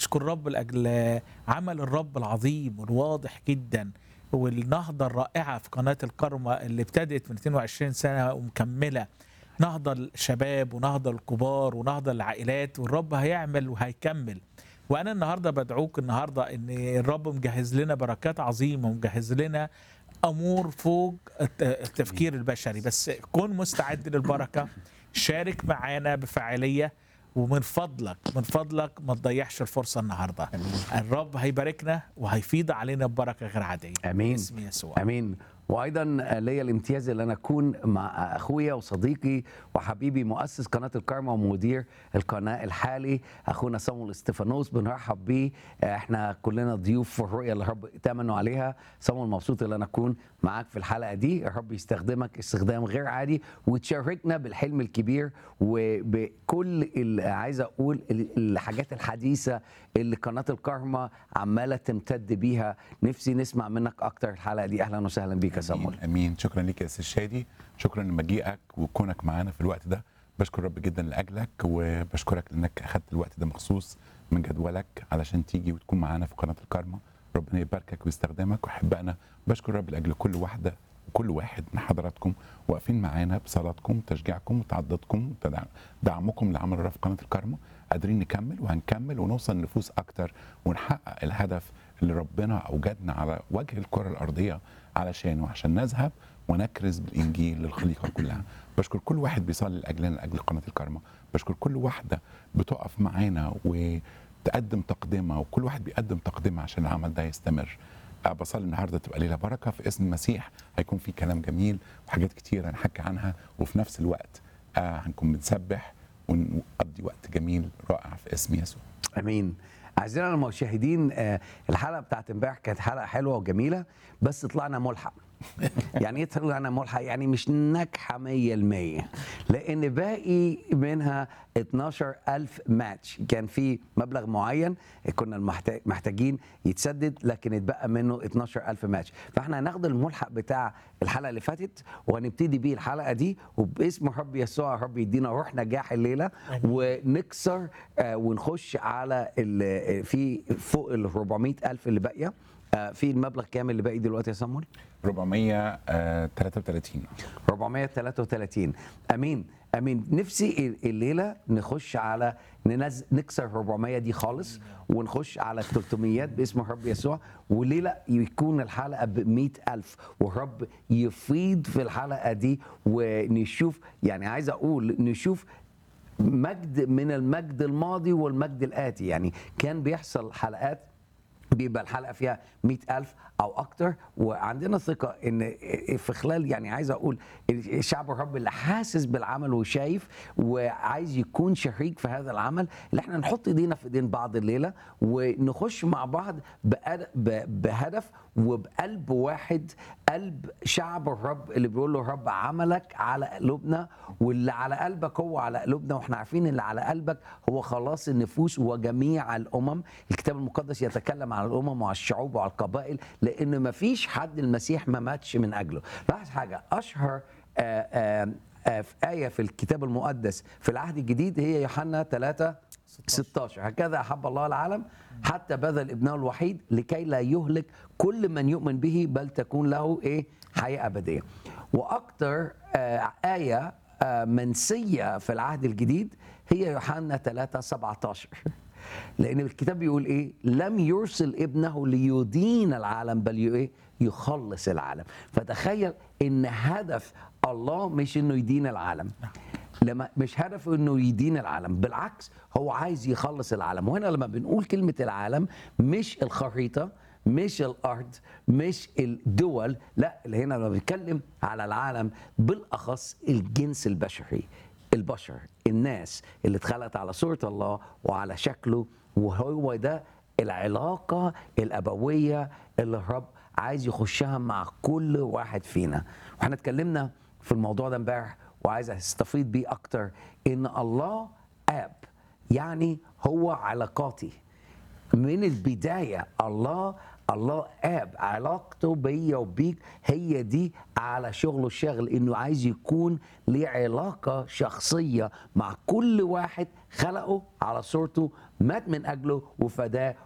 بنشكر الرب لاجل عمل الرب العظيم والواضح جدا والنهضه الرائعه في قناه الكرمه اللي ابتدت من 22 سنه ومكمله نهضه الشباب ونهضه الكبار ونهضه العائلات والرب هيعمل وهيكمل وانا النهارده بدعوك النهارده ان الرب مجهز لنا بركات عظيمه ومجهز لنا امور فوق الت- التفكير البشري بس كن مستعد للبركه شارك معانا بفاعليه ومن فضلك من فضلك ما تضيعش الفرصه النهارده الرب هيباركنا وهيفيض علينا ببركه غير عاديه امين باسم يسوع امين وايضا ليا الامتياز ان انا اكون مع اخويا وصديقي وحبيبي مؤسس قناه الكارما ومدير القناه الحالي اخونا صامويل استفانوس بنرحب بيه احنا كلنا ضيوف في الرؤيه اللي الرب ائتمنوا عليها صامويل مبسوط ان انا اكون معاك في الحلقه دي الرب يستخدمك استخدام غير عادي وتشاركنا بالحلم الكبير وبكل ال- عايز اقول ال- الحاجات الحديثه اللي قناه الكارما عماله تمتد بيها نفسي نسمع منك اكتر الحلقه دي اهلا وسهلا بيك يا صامويل امين امين شكرا ليك يا استاذ شادي شكرا لمجيئك وكونك معانا في الوقت ده بشكر رب جدا لاجلك وبشكرك لانك اخذت الوقت ده مخصوص من جدولك علشان تيجي وتكون معانا في قناه الكارما ربنا يباركك ويستخدمك واحبائنا بشكر رب لاجل كل واحده وكل واحد من حضراتكم واقفين معانا بصلاتكم وتشجيعكم وتعضدكم ودعمكم لعمل الرب في قناه الكارما قادرين نكمل وهنكمل ونوصل لنفوس اكتر ونحقق الهدف اللي ربنا اوجدنا على وجه الكره الارضيه علشانه عشان نذهب ونكرز بالانجيل للخليقه كلها بشكر كل واحد بيصلي لاجلنا لاجل قناه الكرمه بشكر كل واحده بتقف معانا وتقدم تقدمه وكل واحد بيقدم تقدمه عشان العمل ده يستمر أه بصلي النهارده تبقى ليله بركه في اسم المسيح هيكون في كلام جميل وحاجات كتير هنحكي عنها وفي نفس الوقت آه هنكون بنسبح ونقضي وقت جميل رائع في اسم يسوع امين اعزائنا المشاهدين آه، الحلقه بتاعت امبارح كانت حلقه حلوه وجميله بس طلعنا ملحق يعني ايه طلعنا ملحق يعني مش ناجحه 100% لان باقي منها 12000 ماتش كان في مبلغ معين كنا المحت- محتاجين يتسدد لكن اتبقى منه 12000 ماتش فاحنا هناخد الملحق بتاع الحلقه اللي فاتت وهنبتدي بيه الحلقه دي وباسم رب يسوع رب يدينا روح نجاح الليله ونكسر آه، ونخش على ال- في فوق ال 400000 اللي باقيه آه، في المبلغ كام اللي باقي دلوقتي يا صمول 433 433 امين امين نفسي الليله نخش على ننز... نكسر 400 دي خالص ونخش على 300 باسم الرب يسوع وليله يكون الحلقه ب 100000 والرب يفيض في الحلقه دي ونشوف يعني عايز اقول نشوف مجد من المجد الماضي والمجد الآتي يعني كان بيحصل حلقات بيبقى الحلقه فيها مئة ألف أو أكتر وعندنا ثقة إن في خلال يعني عايز أقول الشعب الرب اللي حاسس بالعمل وشايف وعايز يكون شريك في هذا العمل اللي احنا نحط ايدينا في ايدين بعض الليلة ونخش مع بعض بأد- ب- بهدف وبقلب واحد قلب شعب الرب اللي بيقول له رب عملك على قلوبنا واللي على قلبك هو على قلوبنا واحنا عارفين اللي على قلبك هو خلاص النفوس وجميع الامم الكتاب المقدس يتكلم عن الامم وعلى الشعوب وعلى القبائل لان ما فيش حد المسيح ما ماتش من اجله لاحظ حاجه اشهر آآ آآ آآ في آية في الكتاب المقدس في العهد الجديد هي يوحنا 3 16 هكذا أحب الله العالم حتى بذل ابنه الوحيد لكي لا يهلك كل من يؤمن به بل تكون له إيه حياة أبدية وأكثر آه آية آه منسية في العهد الجديد هي يوحنا 3 17 لأن الكتاب بيقول إيه لم يرسل ابنه ليدين العالم بل ي- إيه يخلص العالم فتخيل إن هدف الله مش إنه يدين العالم لما مش هدفه انه يدين العالم بالعكس هو عايز يخلص العالم وهنا لما بنقول كلمه العالم مش الخريطه مش الارض مش الدول لا اللي هنا لما بنتكلم على العالم بالاخص الجنس البشري البشر الناس اللي اتخلقت على صوره الله وعلى شكله وهو ده العلاقه الابويه اللي الرب عايز يخشها مع كل واحد فينا واحنا اتكلمنا في الموضوع ده امبارح وعايز استفيض بيه اكتر ان الله اب يعني هو علاقاتي من البدايه الله الله اب علاقته بيا وبيك هي دي على شغله الشاغل انه عايز يكون ليه علاقه شخصيه مع كل واحد خلقه على صورته مات من اجله وفداه